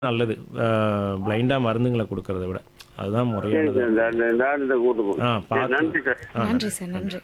நல்லது பிளைண்டாக மருந்துங்களை கொடுக்கறத விட அதுதான் சரி முறையானது சார் இந்த- இந்த இந்த கூட்டு போ ஆ, சரி, பார்த்து. நன்றி சார் நன்றி சார் நன்றி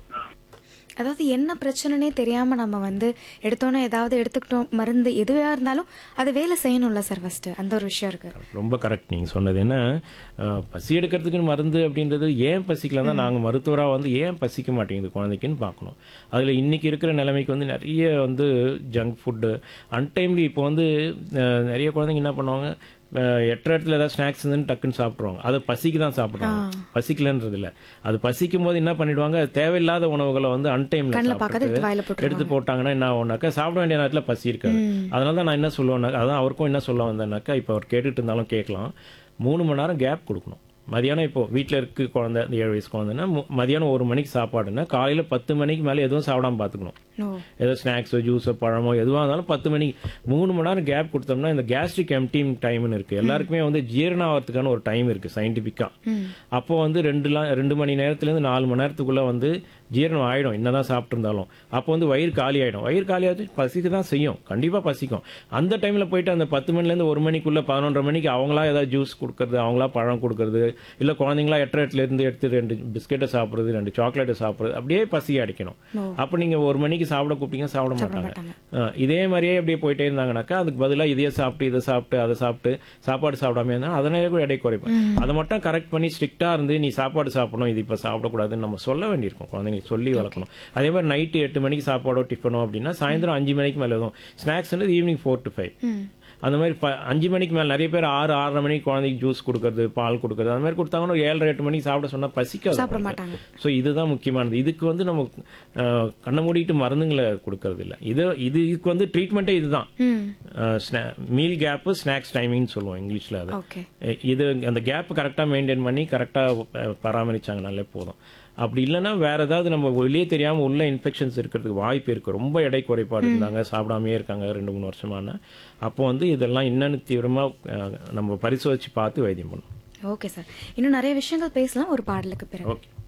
அதாவது என்ன பிரச்சனைனே தெரியாம நம்ம வந்து எடுத்தோன்னே ஏதாவது எடுத்துக்கிட்டோம் மருந்து எதுவாக இருந்தாலும் அது வேலை செய்யணும்ல சார் ஃபர்ஸ்ட் அந்த ஒரு விஷயம் இருக்கு ரொம்ப கரெக்ட் நீங்கள் சொன்னது என்ன அஹ், பசி எடுக்கிறதுக்கு மருந்து அப்படின்றது ஏன் பசிக்கலன்னா நாங்கள் மருத்துவராக வந்து ஏன் பசிக்க மாட்டேங்குது குழந்தைக்குன்னு பார்க்கணும் அதில் இன்னைக்கு இருக்கிற நிலைமைக்கு வந்து நிறைய வந்து ஜங்க் ஃபுட்டு அன்டைம்லி இப்போ வந்து அஹ், நிறைய குழந்தைங்க என்ன பண்ணுவாங்க அஹ், எட்டரை இடத்துல ஏதாவது ஸ்நாக்ஸ் இருந்துன்னு டக்குன்னு சாப்பிட்ருவாங்க அது பசிக்கு தான் சாப்பிட்றாங்க பசிக்கலன்றது இல்லை அது பசிக்கும் போது என்ன பண்ணிடுவாங்க தேவையில்லாத உணவுகளை வந்து அன்டைம்ல கண்ணில் பார்க்காத எடுத்து வாயில போட்டு எடுத்து போட்டாங்கன்னா என்ன ஆகும்னாக்கா சாப்பிட வேண்டிய நேரத்தில் பசி இருக்காது அதனால தான் நான் என்ன சொல்லுவேன்னாக்கா அதான் அவருக்கும் என்ன சொல்ல வந்தேன்னாக்கா இப்போ அவர் கேட்டுட்டு இருந்தாலும் கேட்கலாம் மூணு மணி நேரம் கேப் கொடுக்கணும் மதியானம் இப்போ வீட்டில் இருக்கு குழந்தை இந்த ஏழு வயசு குழந்தைன்னா மு- மதியானம் ஒரு மணிக்கு சாப்பாடுன்னா காலையில் பத்து மணிக்கு மேலே எதுவும் சாப்பிடாம பார்த்துக்கணும் ஓ ஏதோ ஸ்நாக்ஸோ ஜூஸோ பழமோ எதுவாக இருந்தாலும் பத்து மணிக்கு மூணு மணி நேரம் கேப் கொடுத்தோம்னா இந்த கேஸ்ட்ரிக் எம்டிங் டைம்னு இருக்குது எல்லாருக்குமே வந்து ஜீரணம் ஆகிறதுக்கான ஒரு டைம் இருக்குது சயின்டிஃபிக்காக அப்போ வந்து ரெண்டு லா- ரெண்டு மணி நேரத்துலேருந்து நாலு மணி நேரத்துக்குள்ளே வந்து ஜீரணம் ஆகிடும் என்னதான் சாப்பிட்ருந்தாலும் அப்போ வந்து வயிறு காலி ஆகிடும் வயிறு காலி ஆகிட்டு பசிக்க தான் செய்யும் கண்டிப்பாக பசிக்கும் அந்த டைமில் போயிட்டு அந்த பத்து மணிலேருந்து ஒரு மணிக்குள்ளே பதினொன்றரை மணிக்கு அவங்களா ஏதாவது ஜூஸ் கொடுக்கறது அவங்களா பழம் கொடுக்கறது இல்லை குழந்தைங்களா எட்டரை எட்டுலேருந்து எடுத்து ரெண்டு பிஸ்கெட்டை சாப்பிட்றது ரெண்டு சாக்லேட்டை சாப்பிட்றது அப்படியே பசி அடிக்கணும் அப்போ நீங்கள் ஒரு மணிக்கு சாப்பிட கூப்பிட்டீங்க சாப்பிட மாட்டாங்க மாட்டாங்க. ஆ, இதே மாதிரியே அப்படியே போயிட்டே இருந்தாங்கனாக்கா அதுக்கு பதிலாக இதையே சாப்பிட்டு இதை சாப்பிட்டு அதை சாப்பிட்டு சாப்பாடு சாப்பிடாம இருந்தால் அதனால கூட எடை குறைப்போம் அதை மட்டும் கரெக்ட் பண்ணி ஸ்ட்ரிக்டாக இருந்து நீ சாப்பாடு சாப்பிடணும் இது இப்போ சாப்பிடக்கூடாதுன்னு நம்ம சொல்ல வேண்டியிருக்கும் குழந்தைங்களுக்கு சொல்லி வளர்க்கணும் அதே மாதிரி நைட்டு எட்டு மணிக்கு சாப்பாடோ டிஃபனோ அப்படின்னா சாயந்தரம் அஞ்சு மணிக்கு மேலே எதுவும் ஸ்நாக்ஸ்ன்றது ஈவினிங் ஃபோர் டு ஃபைவ் அந்த மாதிரி ப அஞ்சு மணிக்கு மேலே நிறைய பேர் ஆறு ஆறரை மணிக்கு குழந்தைக்கு ஜூஸ் கொடுக்கறது பால் கொடுக்கறது அந்த மாதிரி கொடுத்தாங்கன்னா ஒரு ஏழரை எட்டு மணிக்கு சாப்பிட சொன்னால் பசிக்காது சாப்பிட மாட்டாங்க ஸோ இதுதான் முக்கியமானது இதுக்கு வந்து நம்ம அஹ், கண்ணை மூடிட்டு மருந்துங்களை கொடுக்கறது இல்லை இது இது இதுக்கு வந்து ட்ரீட்மெண்ட்டே இதுதான் ம் மீல் கேப்பு ஸ்நாக்ஸ் டைமிங்னு சொல்லுவோம் இங்கிலீஷில் அது ஓகே அஹ் இது அந்த கேப் கரெக்டாக மெயின்டைன் பண்ணி கரெக்டாக பராமரிச்சாங்கனாலே போதும் அப்படி இல்லைன்னா வேற ஏதாவது நம்ம வெளியே தெரியாமல் உள்ள இன்ஃபெக்ஷன்ஸ் இருக்கிறதுக்கு வாய்ப்பு இருக்கு ரொம்ப எடை குறைபாடு இருந்தாங்க சாப்பிடாமே இருக்காங்க ரெண்டு மூணு வருஷமான அப்போ வந்து இதெல்லாம் என்னன்னு தீவிரமாக நம்ம பரிசோதிச்சு பார்த்து வைத்தியம் பண்ணணும் ஓகே சார் இன்னும் நிறைய விஷயங்கள் பேசலாம் ஒரு பாடலுக்கு பிறகு ஓகே